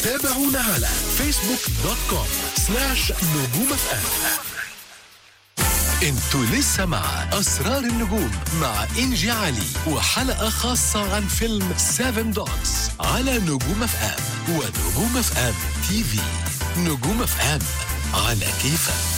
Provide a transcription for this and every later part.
تابعونا على فيسبوك دوت كوم سلاش نجوم اف ام انتوا لسه مع اسرار النجوم مع انجي علي وحلقه خاصه عن فيلم 7 دوجز على نجوم اف ام ونجوم اف ام تي في نجوم اف ام على كيفك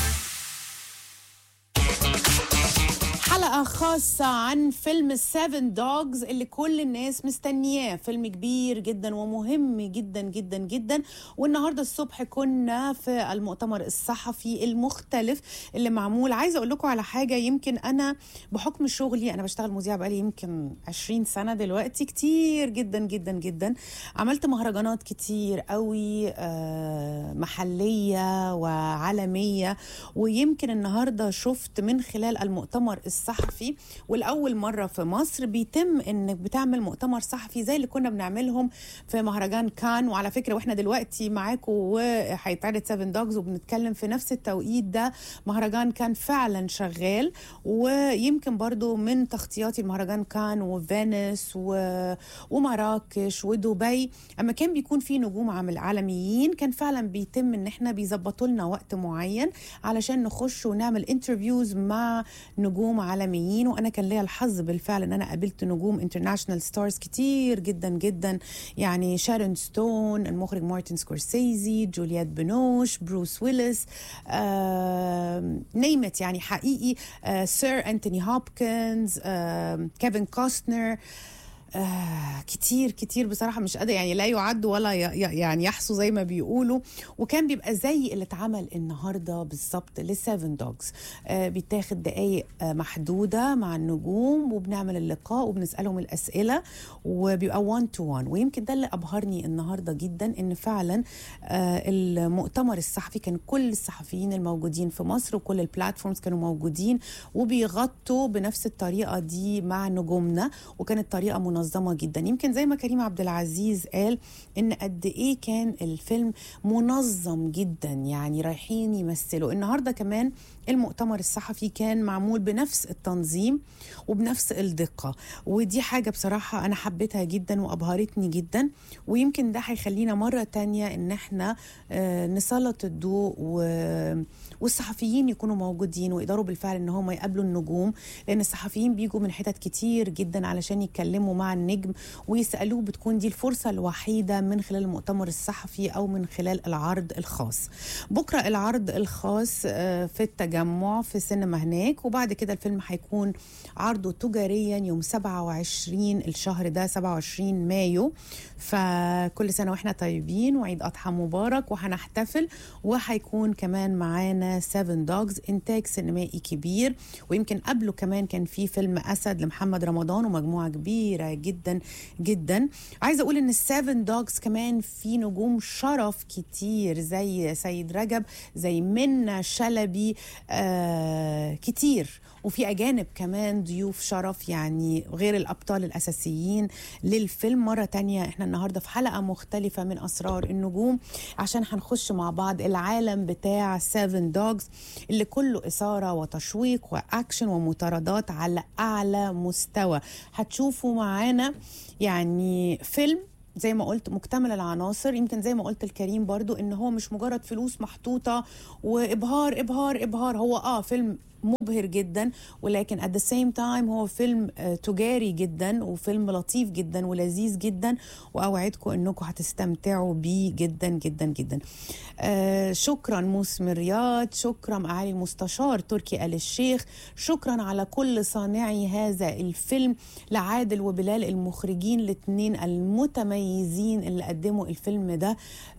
حلقة خاصة عن فيلم سيفن دوجز اللي كل الناس مستنياه فيلم كبير جدا ومهم جدا جدا جدا والنهاردة الصبح كنا في المؤتمر الصحفي المختلف اللي معمول عايزة أقول لكم على حاجة يمكن أنا بحكم شغلي أنا بشتغل مذيعة بقالي يمكن 20 سنة دلوقتي كتير جدا جدا جدا عملت مهرجانات كتير قوي آه، محلية وعالمية ويمكن النهاردة شفت من خلال المؤتمر الصحفي والأول مرة في مصر بيتم إنك بتعمل مؤتمر صحفي زي اللي كنا بنعملهم في مهرجان كان وعلى فكرة وإحنا دلوقتي معاكم وهيتعرض 7 دوجز وبنتكلم في نفس التوقيت ده مهرجان كان فعلا شغال ويمكن برضو من تغطياتي المهرجان كان وفينيس و... ومراكش ودبي اما كان بيكون في نجوم عمل عالميين كان فعلا بيتم ان احنا بيظبطوا لنا وقت معين علشان نخش ونعمل انترفيوز مع نجوم عالميين وانا كان ليا الحظ بالفعل ان انا قابلت نجوم انترناشونال ستارز كتير جدا جدا يعني شارون ستون المخرج مارتن سكورسيزي جولييت بنوش بروس ويلس آه نيمت يعني حقيقي آه سير انتوني هوبكنز آه كيفن كوستنر آه كتير كتير بصراحة مش قادر يعني لا يعد ولا ي- ي- يعني يحصوا زي ما بيقولوا وكان بيبقى زي اللي اتعمل النهاردة بالظبط للسيفن دوجز آه بيتاخد دقايق آه محدودة مع النجوم وبنعمل اللقاء وبنسألهم الأسئلة وبيبقى 1 تو 1 ويمكن ده اللي أبهرني النهاردة جدا إن فعلا آه المؤتمر الصحفي كان كل الصحفيين الموجودين في مصر وكل البلاتفورمز كانوا موجودين وبيغطوا بنفس الطريقة دي مع نجومنا وكانت طريقة منظمة جدا يمكن زي ما كريم عبد العزيز قال إن قد إيه كان الفيلم منظم جدا يعني رايحين يمثلوا النهاردة كمان المؤتمر الصحفي كان معمول بنفس التنظيم وبنفس الدقة ودي حاجة بصراحة أنا حبيتها جدا وأبهرتني جدا ويمكن ده هيخلينا مرة تانية إن احنا آه، نسلط الضوء و- والصحفيين يكونوا موجودين ويقدروا بالفعل إن هم يقابلوا النجوم لأن الصحفيين بيجوا من حتت كتير جدا علشان يتكلموا مع النجم ويسألوه بتكون دي الفرصة الوحيدة من خلال المؤتمر الصحفي أو من خلال العرض الخاص بكرة العرض الخاص آه، في التجمع في سينما هناك وبعد كده الفيلم هيكون عرضه تجاريا يوم 27 الشهر ده 27 مايو فكل سنة واحنا طيبين وعيد أضحى مبارك وهنحتفل وهيكون كمان معانا 7 دوجز إنتاج سينمائي كبير ويمكن قبله كمان كان في فيلم أسد لمحمد رمضان ومجموعة كبيرة جدا جدا عايزة أقول إن السيفن دوجز كمان في نجوم شرف كتير زي سيد رجب زي منى شلبي آه كتير وفي أجانب كمان ضيوف شرف يعني غير الأبطال الأساسيين للفيلم مرة تانية إحنا النهاردة في حلقة مختلفة من أسرار النجوم عشان هنخش مع بعض العالم بتاع 7 دوجز اللي كله إثارة وتشويق وأكشن ومطاردات على أعلى مستوى هتشوفوا معانا يعني فيلم زي ما قلت مكتمل العناصر يمكن زي ما قلت الكريم برضو ان هو مش مجرد فلوس محطوطة وابهار ابهار ابهار هو اه فيلم مبهر جدا ولكن at the same time هو فيلم آه، تجاري جدا وفيلم لطيف جدا ولذيذ جدا واوعدكم انكم هتستمتعوا بيه جدا جدا جدا آه شكرا موسم رياض شكرا معالي المستشار تركي آل الشيخ شكرا على كل صانعي هذا الفيلم لعادل وبلال المخرجين الاثنين المتميزين اللي قدموا الفيلم ده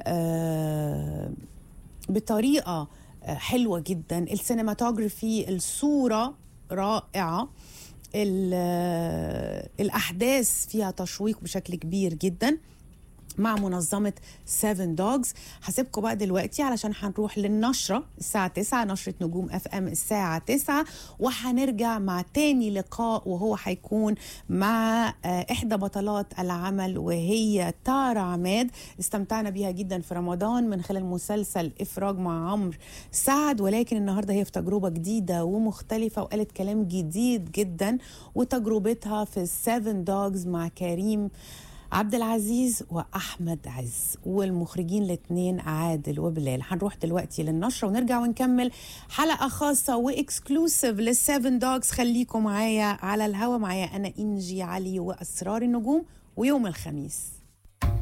آه بطريقه آه، حلوه جدا السينماتوجرافي الصوره رائعه ال- آه، الاحداث فيها تشويق بشكل كبير جدا مع منظمة 7 دوجز هسيبكم بقى دلوقتي علشان هنروح للنشرة الساعة 9 نشرة نجوم اف ام الساعة 9 وهنرجع مع تاني لقاء وهو هيكون مع آه، احدى بطلات العمل وهي تارا عماد استمتعنا بيها جدا في رمضان من خلال مسلسل افراج مع عمرو سعد ولكن النهارده هي في تجربة جديدة ومختلفة وقالت كلام جديد جدا وتجربتها في 7 دوجز مع كريم عبد العزيز واحمد عز والمخرجين الاثنين عادل وبلال هنروح دلوقتي للنشره ونرجع ونكمل حلقه خاصه واكسكلوسيف للسيفن دوجز خليكم معايا على الهوا معايا انا انجي علي واسرار النجوم ويوم الخميس